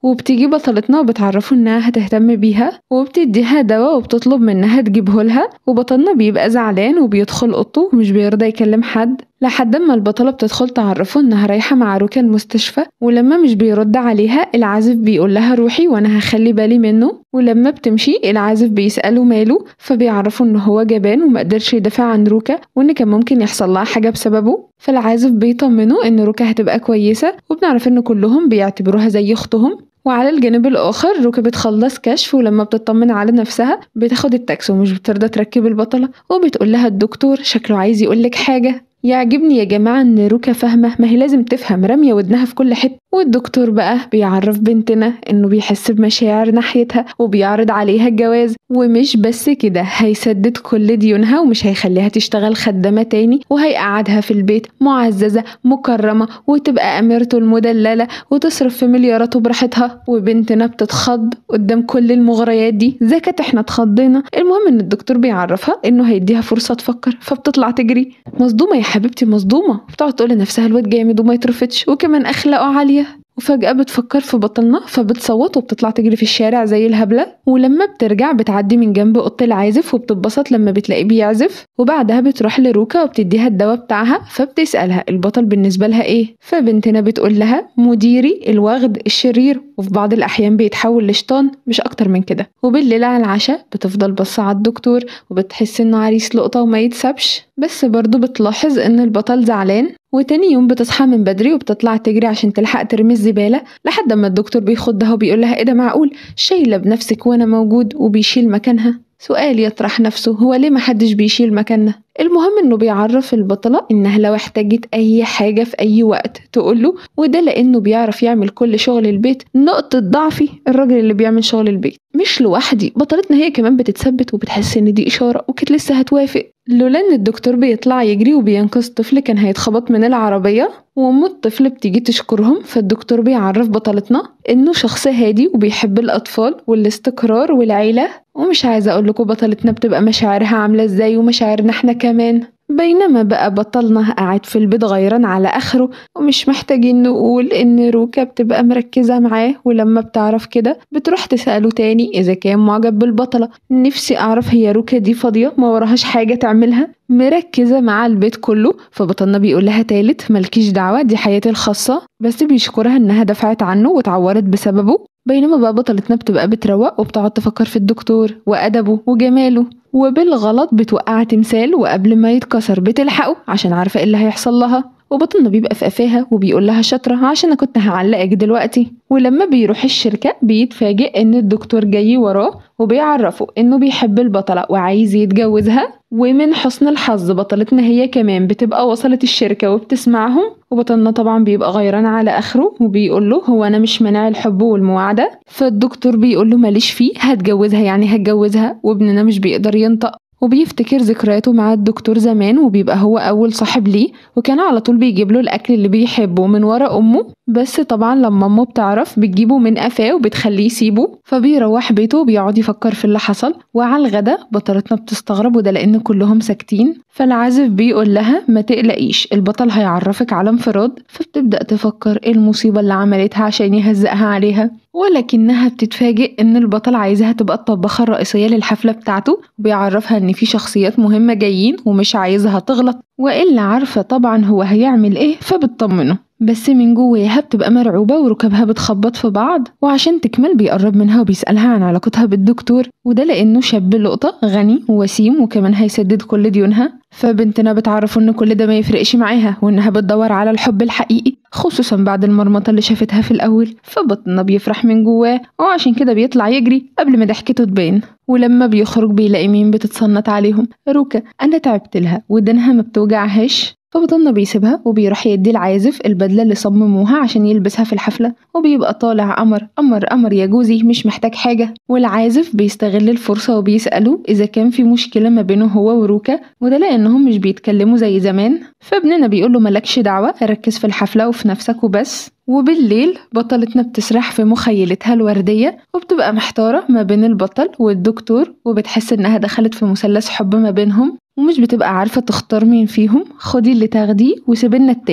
وبتيجي بطلتنا وبتعرفه إنها هتهتم بيها وبتديها دواء وبتطلب منها تجيبه لها وبطلنا بيبقى زعلان وبيدخل أوضته ومش بيرضى يكلم حد لحد ما البطلة بتدخل تعرفه إنها رايحة مع روكا المستشفى ولما مش بيرد عليها العازف بيقول لها روحي وأنا هخلي بالي منه ولما بتمشي العازف بيسأله ماله فبيعرفه إن هو جبان ومقدرش يدافع عن روكا وإن كان ممكن يحصل لها حاجة بسببه فالعازف بيطمنه إن روكا هتبقى كويسة وبنعرف إن كلهم بيعتبروها زي أختهم وعلى الجانب الآخر روكا بتخلص كشف ولما بتطمن على نفسها بتاخد التاكسي ومش بترضى تركب البطلة وبتقول لها الدكتور شكله عايز يقولك حاجة يعجبني يا جماعة إن روكا فاهمة ما هي لازم تفهم رامية ودنها في كل حتة والدكتور بقى بيعرف بنتنا إنه بيحس بمشاعر ناحيتها وبيعرض عليها الجواز ومش بس كده هيسدد كل ديونها ومش هيخليها تشتغل خدامة تاني وهيقعدها في البيت معززة مكرمة وتبقى أميرته المدللة وتصرف في ملياراته براحتها وبنتنا بتتخض قدام كل المغريات دي زي كانت احنا اتخضينا المهم إن الدكتور بيعرفها إنه هيديها فرصة تفكر فبتطلع تجري مصدومة يا حبيبتي مصدومة بتقعد تقول لنفسها الواد جامد وما يترفضش وكمان أخلاقه عالية وفجأة بتفكر في بطلنا فبتصوت وبتطلع تجري في الشارع زي الهبلة ولما بترجع بتعدي من جنب أوضة العازف وبتتبسط لما بتلاقيه بيعزف وبعدها بتروح لروكا وبتديها الدواء بتاعها فبتسألها البطل بالنسبة لها ايه فبنتنا بتقول لها مديري الوغد الشرير وفي بعض الأحيان بيتحول لشيطان مش أكتر من كده وبالليل على العشاء بتفضل بص على الدكتور وبتحس إنه عريس لقطة وما يتسابش بس برضه بتلاحظ إن البطل زعلان وتاني يوم بتصحى من بدري وبتطلع تجري عشان تلحق ترمي الزبالة لحد ما الدكتور بيخدها وبيقول لها ايه ده معقول شايلة بنفسك وانا موجود وبيشيل مكانها سؤال يطرح نفسه هو ليه محدش بيشيل مكاننا المهم انه بيعرف البطلة انها لو احتاجت اي حاجة في اي وقت تقوله وده لانه بيعرف يعمل كل شغل البيت نقطة ضعفي الراجل اللي بيعمل شغل البيت مش لوحدي بطلتنا هي كمان بتتثبت وبتحس ان دي اشارة وكانت لسه هتوافق لولا ان الدكتور بيطلع يجري وبينقذ طفل كان هيتخبط من العربية وام الطفل بتيجي تشكرهم فالدكتور بيعرف بطلتنا انه شخص هادي وبيحب الاطفال والاستقرار والعيلة ومش عايزة اقول لكم بطلتنا بتبقى مشاعرها عاملة ازاي ومشاعرنا احنا كمان بينما بقى بطلنا قاعد في البيت غيران على آخره ومش محتاجين نقول إن روكا بتبقى مركزة معاه ولما بتعرف كده بتروح تسأله تاني إذا كان معجب بالبطلة نفسي أعرف هي روكا دي فاضية ما وراهاش حاجة تعملها مركزة مع البيت كله فبطلنا بيقول لها تالت ملكيش دعوة دي حياتي الخاصة بس بيشكرها إنها دفعت عنه واتعورت بسببه بينما بقى بطلتنا بتبقى بتروق وبتقعد تفكر في الدكتور وأدبه وجماله وبالغلط بتوقع تمثال وقبل ما يتكسر بتلحقه عشان عارفة ايه اللي هيحصل لها وبطلنا بيبقى في قفاها وبيقول لها شاطرة عشان أنا كنت هعلقك دلوقتي ولما بيروح الشركة بيتفاجئ إن الدكتور جاي وراه وبيعرفه إنه بيحب البطلة وعايز يتجوزها ومن حسن الحظ بطلتنا هي كمان بتبقى وصلت الشركة وبتسمعهم وبطلنا طبعا بيبقى غيران على آخره وبيقول له هو أنا مش مانع الحب والمواعدة فالدكتور بيقول له ماليش فيه هتجوزها يعني هتجوزها وابننا مش بيقدر ينطق وبيفتكر ذكرياته مع الدكتور زمان وبيبقى هو أول صاحب ليه وكان على طول بيجيب له الأكل اللي بيحبه من ورا أمه بس طبعا لما أمه بتعرف بتجيبه من قفاه وبتخليه يسيبه فبيروح بيته وبيقعد يفكر في اللي حصل وعلى الغدا بطلتنا بتستغرب وده لأن كلهم ساكتين فالعازف بيقول لها ما تقلقيش البطل هيعرفك على انفراد فبتبدأ تفكر ايه المصيبة اللي عملتها عشان يهزقها عليها ولكنها بتتفاجئ ان البطل عايزها تبقى الطباخة الرئيسية للحفلة بتاعته وبيعرفها ان في شخصيات مهمة جايين ومش عايزها تغلط وإلا عارفة طبعا هو هيعمل ايه فبتطمنه بس من جواها بتبقى مرعوبة وركبها بتخبط في بعض وعشان تكمل بيقرب منها وبيسألها عن علاقتها بالدكتور وده لأنه شاب لقطة غني ووسيم وكمان هيسدد كل ديونها فبنتنا بتعرفه إن كل ده ما يفرقش معاها وإنها بتدور على الحب الحقيقي خصوصا بعد المرمطة اللي شافتها في الأول فبطننا بيفرح من جواه وعشان كده بيطلع يجري قبل ما ضحكته تبان ولما بيخرج بيلاقي مين بتتصنت عليهم روكا أنا تعبت لها ودنها ما بتوجعهاش فبطلنا بيسيبها وبيروح يدي العازف البدلة اللي صمموها عشان يلبسها في الحفلة وبيبقى طالع قمر قمر قمر يا جوزي مش محتاج حاجة والعازف بيستغل الفرصة وبيسأله إذا كان في مشكلة ما بينه هو وروكا وده لأنهم مش بيتكلموا زي زمان فابننا بيقوله ملكش دعوة ركز في الحفلة وفي نفسك وبس وبالليل بطلتنا بتسرح في مخيلتها الوردية وبتبقى محتارة ما بين البطل والدكتور وبتحس إنها دخلت في مثلث حب ما بينهم ومش بتبقى عارفة تختار مين فيهم خدي اللي تاخديه وسيبلنا التاني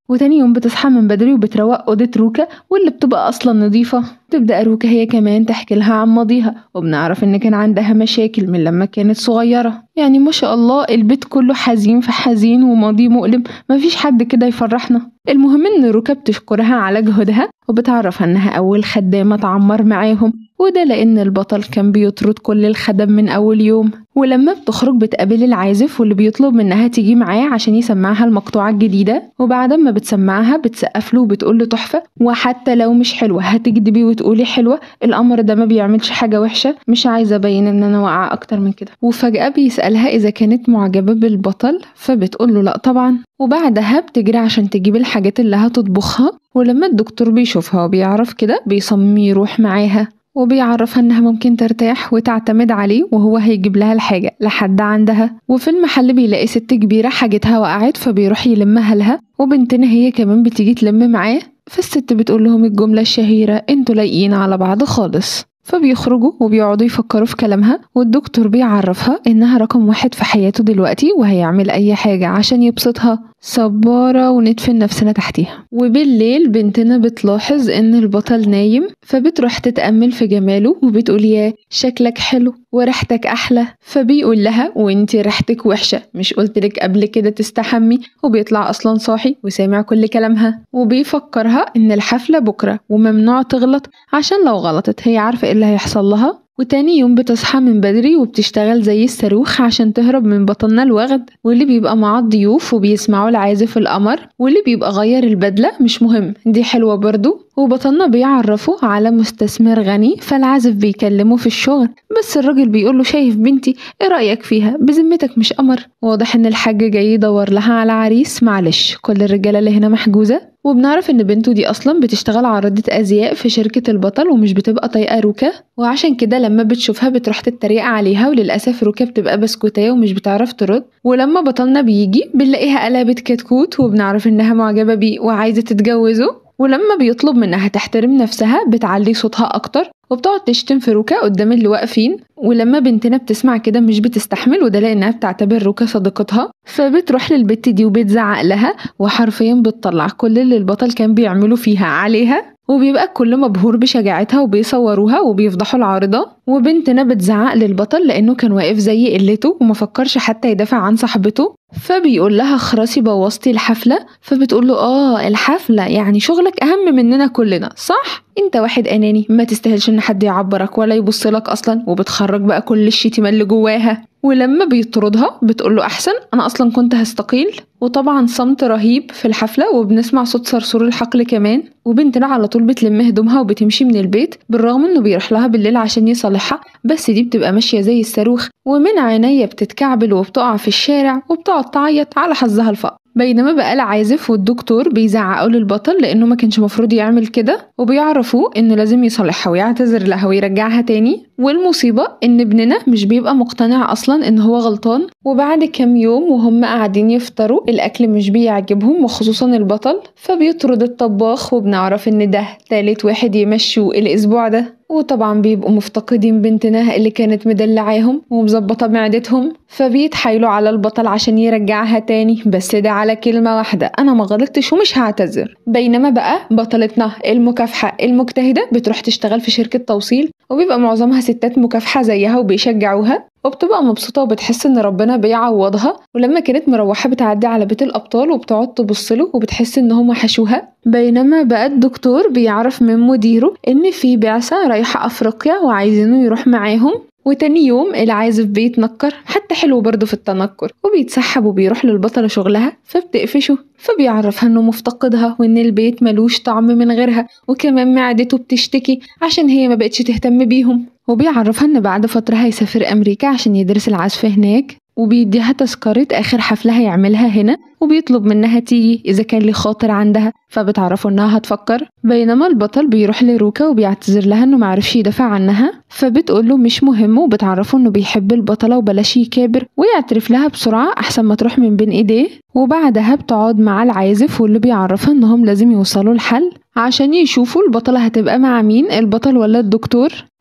وتاني يوم بتصحى من بدري وبتروق أوضة روكا واللي بتبقى أصلا نظيفة تبدأ روكا هي كمان تحكي لها عن ماضيها وبنعرف إن كان عندها مشاكل من لما كانت صغيرة يعني ما شاء الله البيت كله حزين في حزين وماضي مؤلم مفيش حد كده يفرحنا المهم إن روكا بتشكرها على جهودها وبتعرفها إنها أول خدامة تعمر معاهم وده لأن البطل كان بيطرد كل الخدم من أول يوم ولما بتخرج بتقابل العازف واللي بيطلب منها تيجي معاه عشان يسمعها المقطوعة الجديدة وبعد ما بتسمعها بتسقف له وبتقول له تحفة وحتى لو مش حلوة هتكدبي وتقولي حلوة القمر ده ما بيعملش حاجة وحشة مش عايزة أبين إن أنا واقعة أكتر من كده وفجأة بيسألها إذا كانت معجبة بالبطل فبتقول له لأ طبعا وبعدها بتجري عشان تجيب الحاجات اللي هتطبخها ولما الدكتور بيشوفها وبيعرف كده بيصمم يروح معاها وبيعرفها انها ممكن ترتاح وتعتمد عليه وهو هيجيب لها الحاجة لحد عندها وفي المحل بيلاقي ست كبيرة حاجتها وقعت فبيروح يلمها لها وبنتنا هي كمان بتيجي تلم معاه فالست بتقول لهم الجملة الشهيرة انتوا لايقين على بعض خالص فبيخرجوا وبيقعدوا يفكروا في كلامها والدكتور بيعرفها إنها رقم واحد في حياته دلوقتي وهيعمل أي حاجة عشان يبسطها صبارة وندفن نفسنا تحتيها وبالليل بنتنا بتلاحظ إن البطل نايم فبتروح تتأمل في جماله وبتقول ياه شكلك حلو وريحتك أحلى فبيقول لها وانتي ريحتك وحشة مش قلتلك قبل كده تستحمي وبيطلع أصلا صاحي وسامع كل كلامها وبيفكرها إن الحفلة بكرة وممنوع تغلط عشان لو غلطت هي عارفة إيه اللي هيحصل لها وتاني يوم بتصحى من بدري وبتشتغل زي الصاروخ عشان تهرب من بطلنا الوغد واللي بيبقى معاه الضيوف وبيسمعوا العازف القمر واللي بيبقى غير البدلة مش مهم دي حلوة برضو وبطلنا بيعرفه على مستثمر غني فالعازف بيكلمه في الشغل بس الراجل بيقوله شايف بنتي ايه رأيك فيها بذمتك مش قمر واضح ان الحاج جاي يدور لها على عريس معلش كل الرجالة اللي هنا محجوزة وبنعرف ان بنته دي اصلا بتشتغل عارضة ازياء في شركة البطل ومش بتبقى طايقة روكا وعشان كده لما بتشوفها بتروح تتريق عليها وللاسف روكا بتبقى بسكوتية ومش بتعرف ترد ولما بطلنا بيجي بنلاقيها قلبت كتكوت وبنعرف انها معجبة بيه وعايزة تتجوزه ولما بيطلب منها تحترم نفسها بتعلي صوتها أكتر وبتقعد تشتم في روكا قدام اللي واقفين ولما بنتنا بتسمع كده مش بتستحمل وده لأنها بتعتبر روكا صديقتها فبتروح للبت دي وبتزعق لها وحرفيا بتطلع كل اللي البطل كان بيعمله فيها عليها وبيبقى الكل مبهور بشجاعتها وبيصوروها وبيفضحوا العارضة وبنتنا بتزعق للبطل لأنه كان واقف زي قلته ومفكرش حتى يدافع عن صاحبته فبيقول لها خراسي بوظتي الحفلة فبتقول له اه الحفلة يعني شغلك أهم مننا كلنا صح؟ انت واحد أناني ما تستاهلش ان حد يعبرك ولا يبص لك أصلا وبتخرج بقى كل الشتيمة اللي جواها ولما بيطردها بتقول له أحسن أنا أصلا كنت هستقيل وطبعا صمت رهيب في الحفلة وبنسمع صوت صرصور الحقل كمان وبنتنا على طول بتلم هدومها وبتمشي من البيت بالرغم انه بيروح لها بالليل عشان يصالحها بس دي بتبقى ماشية زي الصاروخ ومن عينيا بتتكعبل وبتقع في الشارع وبتقعد تعيط على حظها الفقر بينما بقى العازف والدكتور بيزعقوا للبطل لانه ما كانش مفروض يعمل كده وبيعرفوه انه لازم يصالحها ويعتذر لها ويرجعها تاني والمصيبة ان ابننا مش بيبقى مقتنع اصلا ان هو غلطان وبعد كام يوم وهم قاعدين يفطروا الاكل مش بيعجبهم وخصوصا البطل فبيطرد الطباخ وبنعرف ان ده تالت واحد يمشوا الاسبوع ده وطبعا بيبقوا مفتقدين بنتنا اللي كانت مدلعاهم ومظبطة معدتهم فبيتحايلوا على البطل عشان يرجعها تاني بس ده على كلمة واحدة أنا ما غلطتش ومش هعتذر بينما بقى بطلتنا المكافحة المجتهدة بتروح تشتغل في شركة توصيل وبيبقى معظمها ستات مكافحة زيها وبيشجعوها وبتبقى مبسوطة وبتحس إن ربنا بيعوضها ولما كانت مروحة بتعدي على بيت الأبطال وبتقعد تبصله وبتحس إن هم حشوها بينما بقى الدكتور بيعرف من مديره إن في بعثة رايحة أفريقيا وعايزينه يروح معاهم وتاني يوم العازف بيتنكر حتى حلو برضه في التنكر وبيتسحب وبيروح للبطلة شغلها فبتقفشه فبيعرفها انه مفتقدها وان البيت ملوش طعم من غيرها وكمان معدته بتشتكي عشان هي ما بقتش تهتم بيهم وبيعرفها ان بعد فترة هيسافر امريكا عشان يدرس العزف هناك وبيديها تذكرة آخر حفلة هيعملها هنا وبيطلب منها تيجي إذا كان لي خاطر عندها فبتعرفه إنها هتفكر بينما البطل بيروح لروكا وبيعتذر لها إنه معرفش يدافع عنها فبتقوله مش مهم وبتعرفه إنه بيحب البطلة وبلاش يكابر ويعترف لها بسرعة أحسن ما تروح من بين إيديه وبعدها بتقعد مع العازف واللي بيعرفها إنهم لازم يوصلوا لحل عشان يشوفوا البطلة هتبقى مع مين البطل ولا الدكتور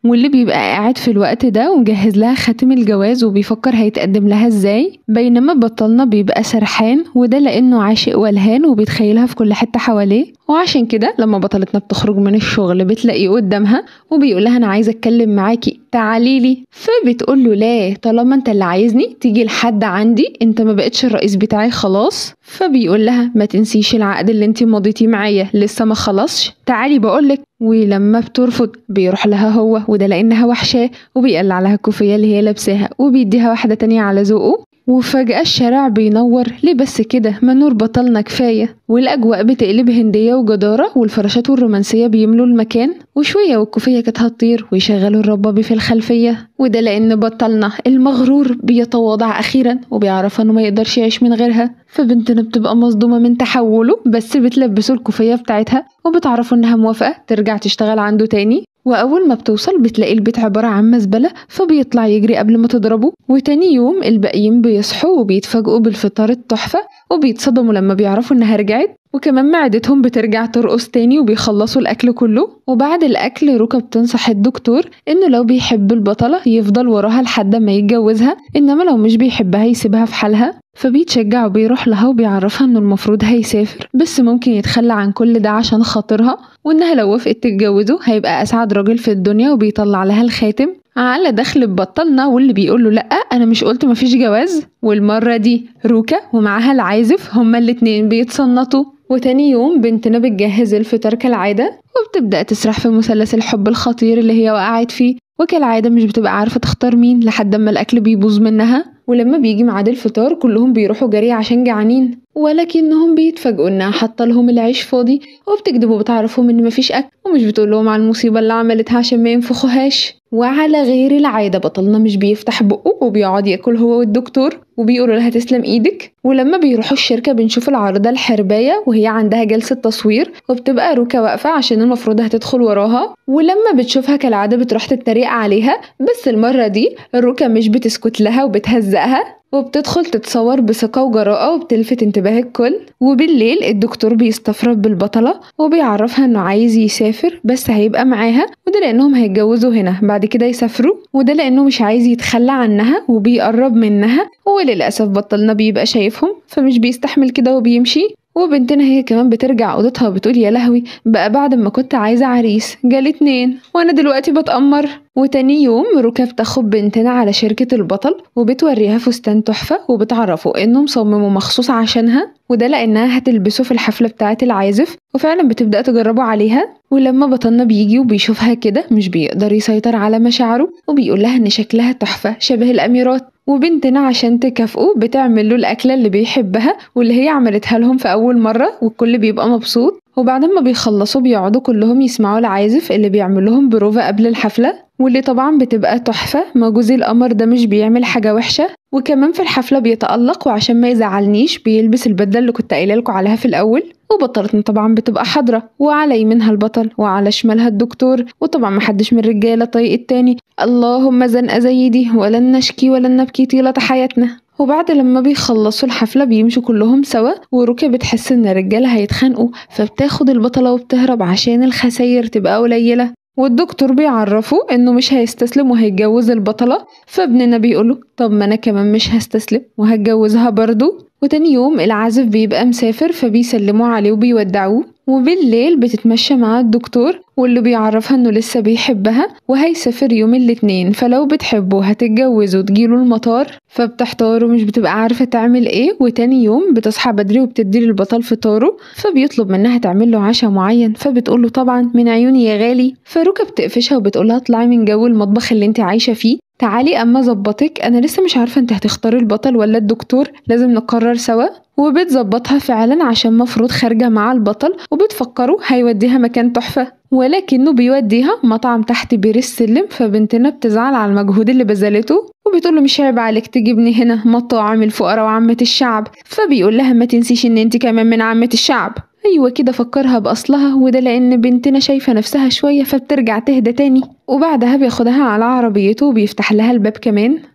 واللي بيبقى قاعد في الوقت ده ومجهز لها خاتم الجواز وبيفكر هيتقدم لها ازاي بينما بطلنا بيبقى سرحان وده لانه عاشق ولهان وبيتخيلها في كل حته حواليه وعشان كده لما بطلتنا بتخرج من الشغل بتلاقيه قدامها وبيقول لها انا عايزه اتكلم معاكي تعالي لي فبتقول له لا طالما انت اللي عايزني تيجي لحد عندي انت ما بقتش الرئيس بتاعي خلاص فبيقول لها ما تنسيش العقد اللي انت مضيتيه معايا لسه ما خلصش تعالي بقولك ولما بترفض بيروح لها هو وده لانها وحشاه وبيقلع لها الكوفيه اللي هي لابساها وبيديها واحده تانية على ذوقه وفجأة الشارع بينور ليه بس كده ما نور بطلنا كفاية والأجواء بتقلب هندية وجدارة والفراشات والرومانسية بيملوا المكان وشوية والكوفية كانت هتطير ويشغلوا الربابي في الخلفية وده لأن بطلنا المغرور بيتواضع أخيرا وبيعرف إنه ما يقدرش يعيش من غيرها فبنتنا بتبقى مصدومة من تحوله بس بتلبسه الكوفية بتاعتها وبتعرفوا إنها موافقة ترجع تشتغل عنده تاني وأول ما بتوصل بتلاقي البيت عبارة عن مزبلة فبيطلع يجري قبل ما تضربه وتاني يوم الباقيين بيصحوا وبيتفاجئوا بالفطار التحفة وبيتصدموا لما بيعرفوا إنها رجعت وكمان معدتهم بترجع ترقص تاني وبيخلصوا الأكل كله وبعد الأكل روكا بتنصح الدكتور إنه لو بيحب البطلة يفضل وراها لحد ما يتجوزها إنما لو مش بيحبها يسيبها في حالها فبيتشجع وبيروح لها وبيعرفها انه المفروض هيسافر بس ممكن يتخلى عن كل ده عشان خاطرها وانها لو وافقت تتجوزه هيبقى اسعد راجل في الدنيا وبيطلع لها الخاتم على دخل ببطلنا واللي بيقول له لا انا مش قلت مفيش جواز والمره دي روكا ومعاها العازف هما الاتنين بيتصنطوا وتاني يوم بنتنا بتجهز الفطار كالعادة وبتبدأ تسرح في مثلث الحب الخطير اللي هي وقعت فيه وكالعادة مش بتبقى عارفة تختار مين لحد ما الأكل بيبوظ منها ولما بيجي ميعاد الفطار كلهم بيروحوا جري عشان جعانين ولكنهم بيتفاجئوا انها حاطه لهم العيش فاضي وبتكذب وبتعرفهم ان مفيش اكل ومش بتقول لهم على المصيبه اللي عملتها عشان ما ينفخوهاش وعلى غير العاده بطلنا مش بيفتح بقه وبيقعد ياكل هو والدكتور وبيقولوا لها تسلم ايدك ولما بيروحوا الشركه بنشوف العارضه الحربايه وهي عندها جلسه تصوير وبتبقى روكا واقفه عشان المفروض هتدخل وراها ولما بتشوفها كالعاده بتروح تتريق عليها بس المره دي روكا مش بتسكت لها وبتهزقها وبتدخل تتصور بثقة وجراءة وبتلفت انتباه الكل وبالليل الدكتور بيستفرد بالبطلة وبيعرفها انه عايز يسافر بس هيبقى معاها وده لانهم هيتجوزوا هنا بعد كده يسافروا وده لانه مش عايز يتخلى عنها وبيقرب منها وللأسف بطلنا بيبقى شايفهم فمش بيستحمل كده وبيمشي وبنتنا هي كمان بترجع اوضتها وبتقول يا لهوي بقى بعد ما كنت عايزة عريس جالي اتنين وانا دلوقتي بتأمر وتاني يوم روكا بتاخد بنتنا على شركة البطل وبتوريها فستان تحفة وبتعرفه انه مصممه مخصوص عشانها وده لانها هتلبسه في الحفلة بتاعة العازف وفعلا بتبدأ تجربه عليها ولما بطلنا بيجي وبيشوفها كده مش بيقدر يسيطر على مشاعره وبيقول لها ان شكلها تحفة شبه الاميرات وبنتنا عشان تكافئه بتعمل له الأكلة اللي بيحبها واللي هي عملتها لهم في أول مرة والكل بيبقى مبسوط وبعد ما بيخلصوا بيقعدوا كلهم يسمعوا العازف اللي بيعمل لهم بروفا قبل الحفلة واللي طبعا بتبقى تحفة ما جوزي القمر ده مش بيعمل حاجة وحشة وكمان في الحفلة بيتألق وعشان ما يزعلنيش بيلبس البدلة اللي كنت قايله لكم عليها في الأول وبطلتنا طبعا بتبقى حاضرة وعلى يمينها البطل وعلى شمالها الدكتور وطبعا محدش من الرجالة طايق التاني اللهم زنقة زي دي ولن نشكي ولن نبكي طيلة حياتنا وبعد لما بيخلصوا الحفلة بيمشوا كلهم سوا وروكا بتحس ان الرجالة هيتخانقوا فبتاخد البطلة وبتهرب عشان الخساير تبقى قليلة والدكتور بيعرفه انه مش هيستسلم وهيتجوز البطلة فابننا بيقوله طب ما انا كمان مش هستسلم وهتجوزها برضو وتاني يوم العازف بيبقى مسافر فبيسلموا عليه وبيودعوه وبالليل بتتمشى مع الدكتور واللي بيعرفها انه لسه بيحبها وهيسافر يوم الاتنين فلو بتحبه هتتجوز وتجيله المطار فبتحتار ومش بتبقى عارفة تعمل ايه وتاني يوم بتصحى بدري وبتدي للبطل فطاره فبيطلب منها تعمل له عشاء معين فبتقوله طبعا من عيوني يا غالي فروكا بتقفشها وبتقولها اطلعي من جو المطبخ اللي انت عايشة فيه تعالي اما ظبطك انا لسه مش عارفه انت هتختاري البطل ولا الدكتور لازم نقرر سوا وبتظبطها فعلا عشان مفروض خارجه مع البطل وبتفكروا هيوديها مكان تحفه ولكنه بيوديها مطعم تحت بير السلم فبنتنا بتزعل على المجهود اللي بذلته وبتقوله مش عيب عليك تجيبني هنا مطاعم الفقراء وعامة الشعب فبيقول لها ما تنسيش ان انت كمان من عامة الشعب ايوه كده فكرها باصلها وده لان بنتنا شايفه نفسها شويه فبترجع تهدى تاني وبعدها بياخدها على عربيته وبيفتح لها الباب كمان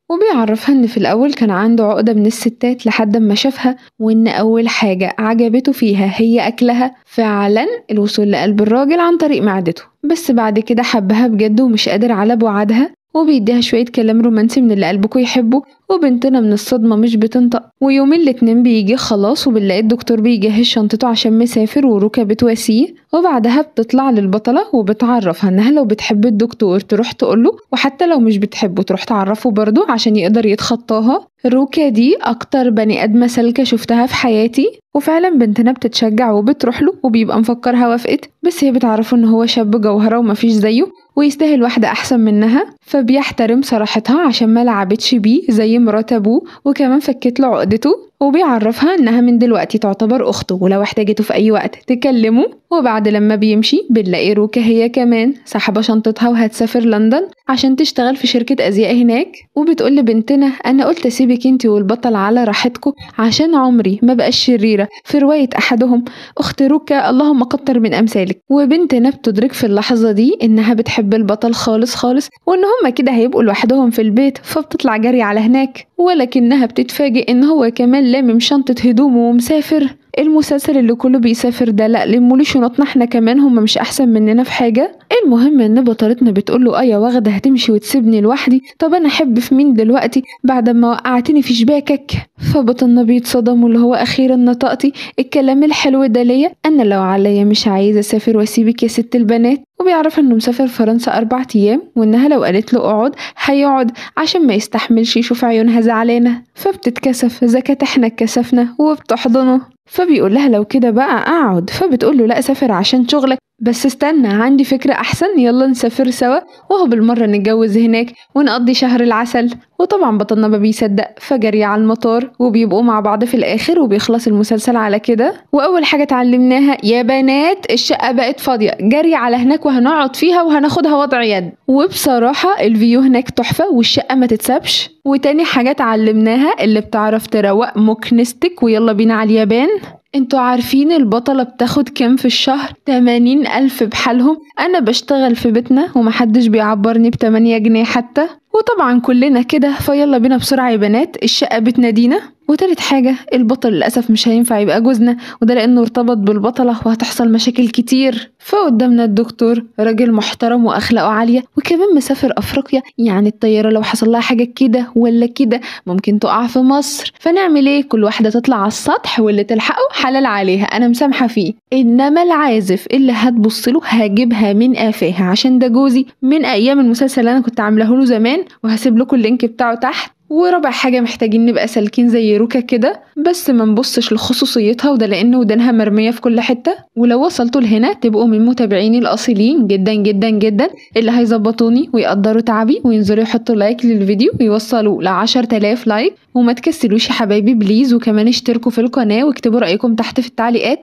وبيعرفها إن في الأول كان عنده عقدة من الستات لحد ما شافها وإن أول حاجة عجبته فيها هي أكلها فعلا الوصول لقلب الراجل عن طريق معدته بس بعد كده حبها بجد ومش قادر على بعدها وبيديها شوية كلام رومانسي من اللي قلبكوا يحبه وبنتنا من الصدمة مش بتنطق ويوم الاتنين بيجي خلاص وبنلاقي الدكتور بيجهز شنطته عشان مسافر وروكا بتواسيه وبعدها بتطلع للبطلة وبتعرفها انها لو بتحب الدكتور تروح تقوله وحتى لو مش بتحبه تروح تعرفه برضه عشان يقدر يتخطاها روكا دي اكتر بني ادمة سالكة شفتها في حياتي وفعلا بنتنا بتتشجع وبتروح له وبيبقى مفكرها وافقت بس هي بتعرفه ان هو شاب جوهرة ومفيش زيه ويستاهل واحدة احسن منها فبيحترم صراحتها عشان ما لعبتش بيه زي مرات ابوه وكمان فكت له عقدته وبيعرفها انها من دلوقتي تعتبر اخته ولو احتاجته في اي وقت تكلمه وبعد لما بيمشي بنلاقي روكا هي كمان سحبة شنطتها وهتسافر لندن عشان تشتغل في شركة ازياء هناك وبتقول لبنتنا انا قلت اسيبك انتي والبطل على راحتكم عشان عمري ما بقاش شريرة في رواية احدهم اخت روكا اللهم كتر من امثالك وبنتنا بتدرك في اللحظة دي انها بتحب البطل خالص خالص وان هما كده هيبقوا لوحدهم في البيت فبتطلع جري على هناك ولكنها بتتفاجئ ان هو كمان لامم شنطة هدومه ومسافر المسلسل اللي كله بيسافر ده لا لمولي شنطنا احنا كمان هما مش احسن مننا في حاجة المهم ان بطلتنا بتقوله اه يا واخدة هتمشي وتسيبني لوحدي طب انا احب في مين دلوقتي بعد ما وقعتني في شباكك فبطلنا بيتصدم واللي هو اخيرا نطقتي الكلام الحلو ده ليا انا لو عليا مش عايزة اسافر واسيبك يا ست البنات وبيعرف انه مسافر فرنسا اربع ايام وانها لو قالت له اقعد هيقعد عشان ما يستحملش يشوف عيونها زعلانة فبتتكسف اذا كانت احنا اتكسفنا وبتحضنه فبيقول لها لو كده بقى اقعد فبتقول له لا سافر عشان شغلك بس استنى عندي فكرة أحسن يلا نسافر سوا وهو بالمرة نتجوز هناك ونقضي شهر العسل وطبعا بطلنا ما بيصدق فجري على المطار وبيبقوا مع بعض في الآخر وبيخلص المسلسل على كده وأول حاجة اتعلمناها يا بنات الشقة بقت فاضية جري على هناك وهنقعد فيها وهناخدها وضع يد وبصراحة الفيو هناك تحفة والشقة ما تتسابش وتاني حاجة اتعلمناها اللي بتعرف تروق مكنستك ويلا بينا على اليابان انتوا عارفين البطلة بتاخد كام في الشهر؟ 80 ألف بحالهم أنا بشتغل في بيتنا ومحدش بيعبرني بتمانية جنيه حتى وطبعا كلنا كده فيلا بينا بسرعة يا بنات الشقة بتنادينا وتالت حاجة البطل للأسف مش هينفع يبقى جوزنا وده لأنه ارتبط بالبطلة وهتحصل مشاكل كتير فقدامنا الدكتور راجل محترم وأخلاقه عالية وكمان مسافر أفريقيا يعني الطيارة لو حصل لها حاجة كده ولا كده ممكن تقع في مصر فنعمل ايه كل واحدة تطلع على السطح واللي تلحقه حلال عليها أنا مسامحة فيه إنما العازف اللي هتبص له هجيبها من قفاها عشان ده جوزي من أيام المسلسل اللي أنا كنت عاملاه له زمان وهسيب لكم اللينك بتاعه تحت ورابع حاجة محتاجين نبقى سالكين زي روكا كده بس ما نبصش لخصوصيتها وده لأن ودانها مرمية في كل حتة ولو وصلتوا لهنا تبقوا من متابعيني الأصيلين جدا جدا جدا اللي هيظبطوني ويقدروا تعبي وينزلوا يحطوا لايك للفيديو ويوصلوا لعشر تلاف لايك وما تكسلوش يا حبايبي بليز وكمان اشتركوا في القناة واكتبوا رأيكم تحت في التعليقات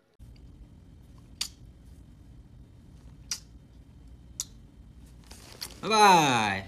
Bye bye.